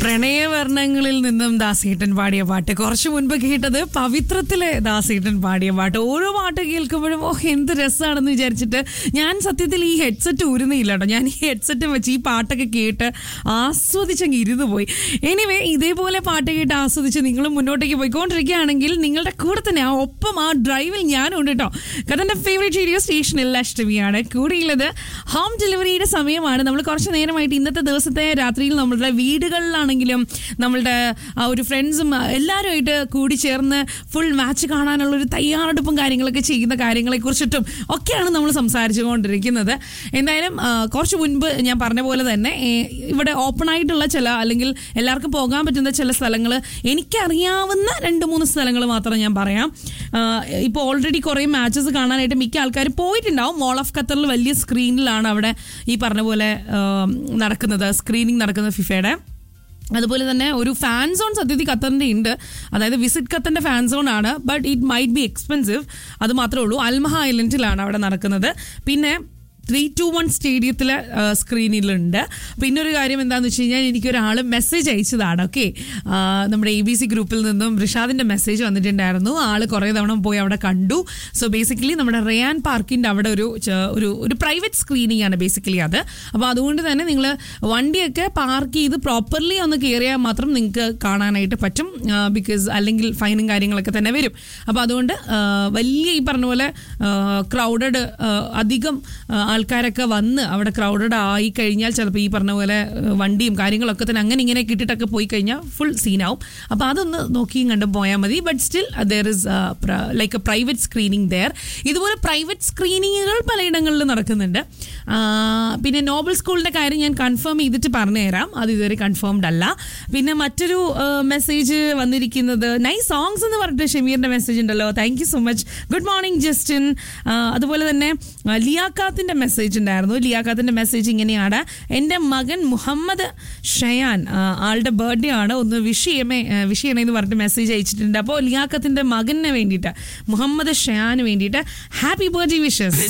പ്രണയവർണ്ണങ്ങളിൽ നിന്നും ദാസേട്ടൻ പാടിയ പാട്ട് കുറച്ചു മുൻപ് കേട്ടത് പവിത്രത്തിലെ ദാസേട്ടൻ പാടിയ പാട്ട് ഓരോ പാട്ട് കേൾക്കുമ്പോഴും ഓ എന്ത് രസമാണെന്ന് വിചാരിച്ചിട്ട് ഞാൻ സത്യത്തിൽ ഈ ഹെഡ്സെറ്റ് ഊരുന്നില്ല കേട്ടോ ഞാൻ ഈ ഹെഡ്സെറ്റ് വെച്ച് ഈ പാട്ടൊക്കെ കേട്ട് ആസ്വദിച്ചങ്ങ് ഇരുന്ന് പോയി എനിവേ ഇതേപോലെ പാട്ട് കേട്ട് ആസ്വദിച്ച് നിങ്ങൾ മുന്നോട്ടേക്ക് പോയിക്കൊണ്ടിരിക്കുകയാണെങ്കിൽ നിങ്ങളുടെ കൂടെ തന്നെ ആ ഒപ്പം ആ ഡ്രൈവിൽ ഞാനും ഉണ്ട് കേട്ടോ കാരണം എൻ്റെ ഫേവറേറ്റ് റേഡിയോ സ്റ്റേഷനിൽ അഷ്ടമിയാണ് കൂടെയുള്ളത് ഹോം ഡെലിവറിയുടെ സമയമാണ് നമ്മൾ കുറച്ച് നേരമായിട്ട് ഇന്നത്തെ ദിവസത്തെ രാത്രിയിൽ നമ്മളുടെ വീടുകളിലാണെങ്കിലും നമ്മളുടെ ആ ഒരു ഫ്രണ്ട്സും എല്ലാവരുമായിട്ട് കൂടി ചേർന്ന് ഫുൾ മാച്ച് കാണാനുള്ള ഒരു തയ്യാറെടുപ്പും കാര്യങ്ങളൊക്കെ ചെയ്യുന്ന കാര്യങ്ങളെ കുറിച്ചിട്ടും ഒക്കെയാണ് നമ്മൾ സംസാരിച്ചു കൊണ്ടിരിക്കുന്നത് എന്തായാലും ആ, കുറച്ച് മുൻപ് ഞാൻ പറഞ്ഞ പോലെ തന്നെ ഏ, ഇവിടെ ഓപ്പൺ ആയിട്ടുള്ള ചില അല്ലെങ്കിൽ എല്ലാവർക്കും പോകാൻ പറ്റുന്ന ചില സ്ഥലങ്ങൾ എനിക്കറിയാവുന്ന രണ്ട് മൂന്ന് സ്ഥലങ്ങൾ മാത്രം ഞാൻ പറയാം ഇപ്പോൾ ഓൾറെഡി കുറേ മാച്ചസ് കാണാനായിട്ട് മിക്ക ആൾക്കാരും പോയിട്ടുണ്ടാവും മോൾ ഓഫ് ഖത്തറിൽ വലിയ സ്ക്രീനിലാണ് അവിടെ ഈ പറഞ്ഞ പോലെ ആ, നടക്കുന്നത് സ്ക്രീനിങ് നടക്കുന്നത് ഫിഫയുടെ അതുപോലെ തന്നെ ഒരു ഫാൻ സോൺ സത്യത്തിൽ ഖത്തറിന്റെ ഉണ്ട് അതായത് വിസിറ്റ് ഖത്തറിന്റെ ഫാൻ സോൺ ആണ് but it might be expensive അത് മാത്രമേ ഉള്ളൂ അൽമഹ ഐലൻഡിലാണ് അവിടെ നടക്കുന്നത് പിന്നെ ത്രീ ടു വൺ സ്റ്റേഡിയത്തിലെ സ്ക്രീനിലുണ്ട് പിന്നെ ഒരു കാര്യം എന്താണെന്ന് വെച്ച് കഴിഞ്ഞാൽ എനിക്കൊരാൾ മെസ്സേജ് അയച്ചതാണ് ഓക്കെ നമ്മുടെ എ ബി സി ഗ്രൂപ്പിൽ നിന്നും റിഷാദിന്റെ മെസ്സേജ് വന്നിട്ടുണ്ടായിരുന്നു ആൾ കുറേ തവണ പോയി അവിടെ കണ്ടു സോ ബേസിക്കലി നമ്മുടെ റയാൻ പാർക്കിന്റെ അവിടെ ഒരു ച- ഒരു ഒരു പ്രൈവറ്റ് സ്ക്രീനിങ് ആണ് ബേസിക്കലി അത് അപ്പോൾ അതുകൊണ്ട് തന്നെ നിങ്ങൾ വണ്ടിയൊക്കെ പാർക്ക് ചെയ്ത് പ്രോപ്പർലി ഒന്ന് കയറിയാൽ മാത്രം നിങ്ങൾക്ക് കാണാനായിട്ട് പറ്റും ബിക്കോസ് അല്ലെങ്കിൽ ഫൈനും കാര്യങ്ങളൊക്കെ തന്നെ വരും അപ്പോൾ അതുകൊണ്ട് ആ, വലിയ ഈ പറഞ്ഞ പോലെ ക്രൗഡഡ് അധികം ആ, ആൾക്കാരൊക്കെ വന്ന് അവിടെ ക്രൗഡഡ് ആയി കഴിഞ്ഞാൽ ചിലപ്പോൾ ഈ പറഞ്ഞ പോലെ ആ, വണ്ടിയും കാര്യങ്ങളൊക്കെ തന്നെ അങ്ങനെ ഇങ്ങനെ കിട്ടിയിട്ടൊക്കെ പോയി കഴിഞ്ഞാൽ ഫുൾ സീനാവും അപ്പോൾ അതൊന്ന് നോക്കിയും കണ്ടും പോയാൽ മതി but still there is like a private screening there ഇതുപോലെ പ്രൈവറ്റ് സ്ക്രീനിങ്ങുകൾ പലയിടങ്ങളിൽ നടക്കുന്നുണ്ട് ആ, പിന്നെ നോബൽ സ്കൂളിന്റെ കാര്യം ഞാൻ കൺഫേം ചെയ്തിട്ട് പറഞ്ഞുതരാം അത് ഇതുവരെ കൺഫേംഡ് അല്ല പിന്നെ മറ്റൊരു മെസ്സേജ് വന്നിരിക്കുന്നത് നൈ സോങ്സ് എന്ന് പറഞ്ഞിട്ട് ഷമീറിന്റെ മെസ്സേജ് ഉണ്ടല്ലോ thank you so much good morning Justin ആ, അതുപോലെ തന്നെ ആ, ലിയാഖാത്തിന്റെ മെസ്സേജ് ഉണ്ടായിരുന്നു ലിയാഖാത്തിന്റെ മെസ്സേജ് ഇങ്ങനെയാണ് എൻ്റെ മകൻ മുഹമ്മദ് ഷയാൻ ആ, ആളുടെ ബർത്ത്ഡേ ആണ് ഒന്ന് വിഷ് ചെയ്യമേ വിഷ് ചെയ്യണേ എന്ന് പറഞ്ഞിട്ട് മെസ്സേജ് അയച്ചിട്ടുണ്ട് അപ്പോൾ ലിയാഖത്തിന്റെ മകന് വേണ്ടിയിട്ട് മുഹമ്മദ് ഷയാന് വേണ്ടിയിട്ട് ഹാപ്പി ബർത്ത്ഡേ വിഷസ്